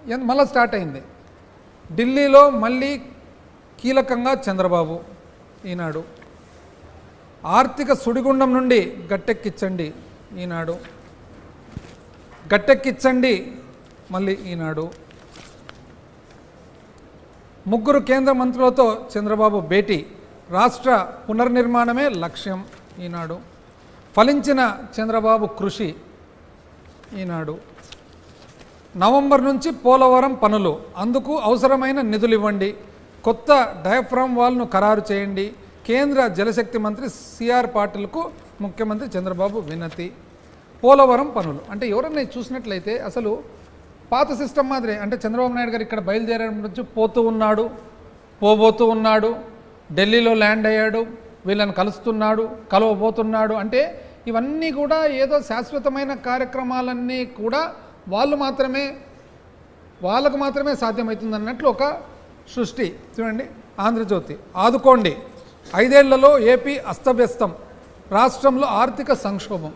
ఎన్- మళ్ళా స్టార్ట్ అయింది ఢిల్లీలో మళ్ళీ కీలకంగా చంద్రబాబు ఈనాడు ఆర్థిక సుడిగుండం నుండి గట్టెక్కించండి ఈనాడు గట్టెక్కించండి మళ్ళీ ఈనాడు ముగ్గురు కేంద్ర మంత్రులతో చంద్రబాబు భేటీ రాష్ట్ర పునర్నిర్మాణమే లక్ష్యం ఈనాడు ఫలించిన చంద్రబాబు కృషి ఈనాడు నవంబర్ నుంచి పోలవరం పనులు అందుకు అవసరమైన నిధులు ఇవ్వండి కొత్త డయాఫ్రామ్ వాల్ను ఖరారు చేయండి కేంద్ర జలశక్తి మంత్రి సిఆర్ పాటిల్కు ముఖ్యమంత్రి చంద్రబాబు వినతి పోలవరం పనులు అంటే ఎవరన్నా ఇది చూసినట్లయితే అసలు పాత సిస్టమ్ మాదిరి అంటే చంద్రబాబు నాయుడు గారు ఇక్కడ బయలుదేరడం నుంచి పోతూ ఉన్నాడు పోబోతూ ఉన్నాడు ఢిల్లీలో ల్యాండ్ అయ్యాడు వీళ్ళని కలుస్తున్నాడు కలవబోతున్నాడు అంటే ఇవన్నీ కూడా ఏదో శాశ్వతమైన కార్యక్రమాలన్నీ కూడా వాళ్ళు మాత్రమే వాళ్ళకు మాత్రమే సాధ్యమవుతుంది అన్నట్లు ఒక సృష్టి చూడండి ఆంధ్రజ్యోతి ఆదుకోండి ఐదేళ్లలో ఏపీ అస్తవ్యస్తం రాష్ట్రంలో ఆర్థిక సంక్షోభం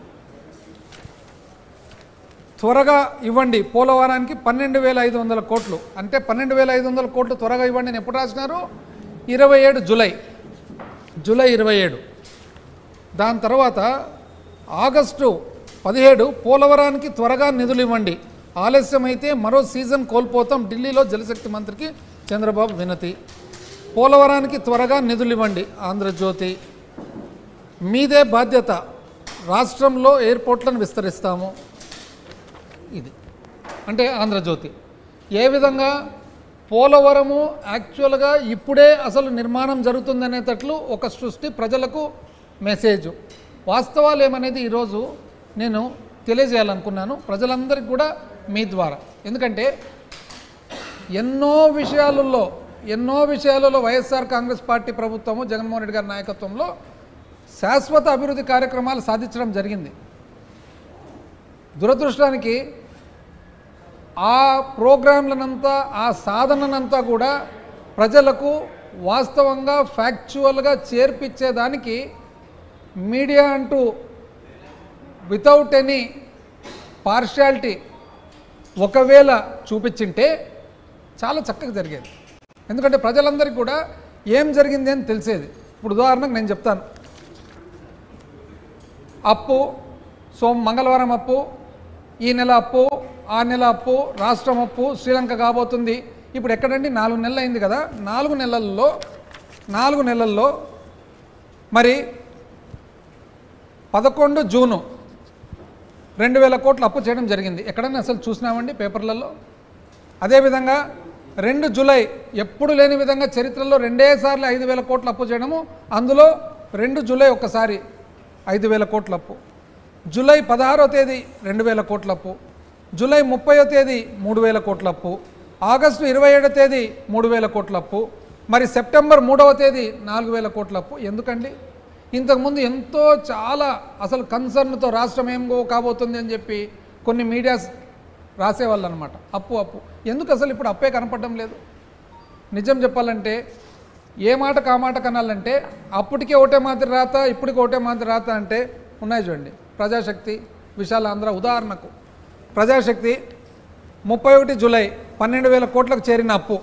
త్వరగా ఇవ్వండి పోలవరానికి పన్నెండు వేల ఐదు వందల కోట్లు అంటే పన్నెండు వేల ఐదు వందల కోట్లు త్వరగా ఇవ్వండి అని ఎప్పుడు రాసినారు ఇరవై ఏడు జులై జూలై ఇరవై ఏడు దాని తర్వాత ఆగస్టు పదిహేడు పోలవరానికి త్వరగా నిధులు ఇవ్వండి ఆలస్యమైతే మరో సీజన్ కోల్పోతాం ఢిల్లీలో జలశక్తి మంత్రికి చంద్రబాబు వినతి పోలవరానికి త్వరగా నిధులు ఇవ్వండి ఆంధ్రజ్యోతి మీదే బాధ్యత రాష్ట్రంలో ఎయిర్పోర్ట్లను విస్తరిస్తాము ఇది అంటే ఆంధ్రజ్యోతి ఏ విధంగా పోలవరము యాక్చువల్గా ఇప్పుడే అసలు నిర్మాణం జరుగుతుందనేటట్లు ఒక సృష్టి ప్రజలకు మెసేజ్ వాస్తవాలు ఏమనేది ఈరోజు నేను తెలియజేయాలనుకున్నాను ప్రజలందరికీ కూడా మీ ద్వారా ఎందుకంటే ఎన్నో విషయాలలో ఎన్నో విషయాలలో వైఎస్ఆర్ కాంగ్రెస్ పార్టీ ప్రభుత్వము జగన్మోహన్ రెడ్డి గారి నాయకత్వంలో శాశ్వత అభివృద్ధి కార్యక్రమాలు సాధించడం జరిగింది దురదృష్టానికి ఆ ప్రోగ్రాంలనంతా ఆ సాధననంతా కూడా ప్రజలకు వాస్తవంగా ఫ్యాక్చువల్గా చేర్పించేదానికి మీడియా అంటూ వితౌట్ ఎనీ పార్షాలిటీ ఒకవేళ చూపించింటే చాలా చక్కగా జరిగేది ఎందుకంటే ప్రజలందరికీ కూడా ఏం జరిగింది అని తెలిసేది ఇప్పుడు ఉదాహరణకు నేను చెప్తాను అప్పు సోమ మంగళవారం అప్పు ఈ నెల అప్పు ఆ నెల అప్పు రాష్ట్రం అప్పు శ్రీలంక కాబోతుంది ఇప్పుడు ఎక్కడండి నాలుగు నెలలు అయింది కదా నాలుగు నెలల్లో నాలుగు నెలల్లో మరి పదకొండు జూను రెండు వేల కోట్లు అప్పు చేయడం జరిగింది ఎక్కడన్నా అసలు చూసినామండి పేపర్లలో అదేవిధంగా రెండు జూలై ఎప్పుడు లేని విధంగా చరిత్రలో రెండేసార్లు ఐదు వేల కోట్లు అప్పు చేయడము అందులో రెండు జూలై ఒక్కసారి ఐదు వేల కోట్ల అప్పు జూలై పదహారో తేదీ రెండు వేల కోట్ల అప్పు జూలై ముప్పయో తేదీ మూడు వేల కోట్ల అప్పు ఆగస్టు ఇరవై ఏడో తేదీ మూడు వేల కోట్ల అప్పు మరి సెప్టెంబర్ మూడవ తేదీ నాలుగు వేల కోట్ల అప్పు ఎందుకండి ఇంతకుముందు ఎంతో చాలా అసలు కన్సర్న్తో రాష్ట్రం ఏం గో- కాబోతుంది అని చెప్పి కొన్ని మీడియాస్ రాసేవాళ్ళు అనమాట అప్పు అప్పు ఎందుకు అసలు ఇప్పుడు అప్పే కనపడడం లేదు నిజం చెప్పాలంటే ఏ మాట కా మాట కనాలంటే అప్పటికే ఒకటే మాదిరి రాత ఇప్పటికి ఒకటే మాదిరి రాత అంటే ఉన్నాయి చూడండి ప్రజాశక్తి విశాల ఆంధ్ర ఉదాహరణకు ప్రజాశక్తి ముప్పై ఒకటి జూలై పన్నెండు వేల కోట్లకు చేరిన అప్పు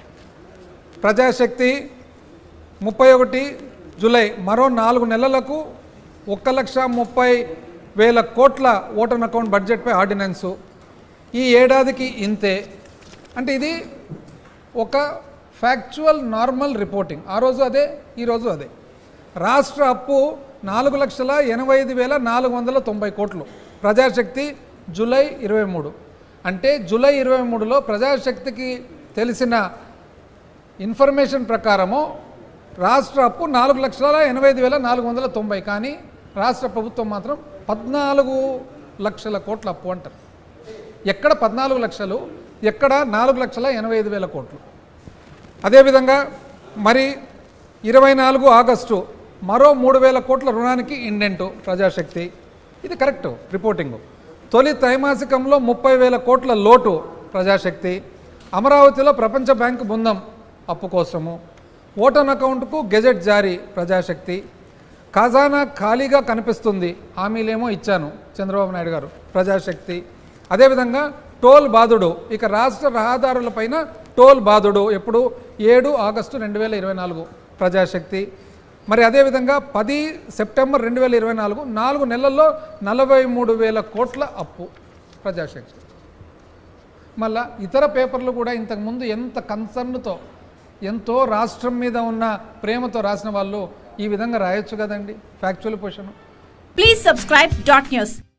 ప్రజాశక్తి ముప్పై ఒకటి జూలై మరో నాలుగు నెలలకు ఒక్క లక్ష ముప్పై వేల కోట్ల ఓటన్ అకౌంట్ బడ్జెట్పై ఆర్డినెన్సు ఈ ఏడాదికి ఇంతే అంటే ఇది ఒక ఫ్యాక్చువల్ నార్మల్ రిపోర్టింగ్ ఆ రోజు అదే ఈరోజు అదే రాష్ట్ర అప్పు నాలుగు లక్షల ఎనభై ఐదు వేల నాలుగు వందల తొంభై కోట్లు ప్రజాశక్తి జూలై ఇరవై మూడు అంటే జూలై ఇరవై మూడులో ప్రజాశక్తికి తెలిసిన ఇన్ఫర్మేషన్ ప్రకారము రాష్ట్ర అప్పు నాలుగు లక్షల ఎనభై ఐదు వేల నాలుగు వందల తొంభై కానీ రాష్ట్ర ప్రభుత్వం మాత్రం పద్నాలుగు లక్షల కోట్ల అప్పు అంటారు ఎక్కడ పద్నాలుగు లక్షలు ఎక్కడ నాలుగు లక్షల ఎనభై ఐదు వేల కోట్లు అదేవిధంగా మరి ఇరవై నాలుగు ఆగస్టు మరో మూడు వేల కోట్ల రుణానికి ఇండెంటు ప్రజాశక్తి ఇది కరెక్ట్ రిపోర్టింగు తొలి త్రైమాసికంలో ముప్పై వేల కోట్ల లోటు ప్రజాశక్తి అమరావతిలో ప్రపంచ బ్యాంకు బృందం అప్పు కోసము ఓటన్ అకౌంట్కు గెజెట్ జారీ ప్రజాశక్తి ఖజానా ఖాళీగా కనిపిస్తుంది హామీలేమో ఇచ్చాను చంద్రబాబు నాయుడు గారు ప్రజాశక్తి అదేవిధంగా టోల్ బాధుడు ఇక రాష్ట్ర రహదారులపైన టోల్ బాధుడు ఎప్పుడు ఏడు ఆగస్టు రెండు వేల ఇరవై నాలుగు ప్రజాశక్తి మరి అదేవిధంగా పది సెప్టెంబర్ రెండు వేల ఇరవై నాలుగు నాలుగు నెలల్లో నలభై మూడు వేల కోట్ల అప్పు ప్రజాశక్తి మళ్ళా ఇతర పేపర్లు కూడా ఇంతకుముందు ఎంత కన్సర్న్తో ఎంతో రాష్ట్రం మీద ఉన్న ప్రేమతో రాసిన వాళ్ళు ఈ విధంగా రాయొచ్చు కదండి factual question Please subscribe dot news.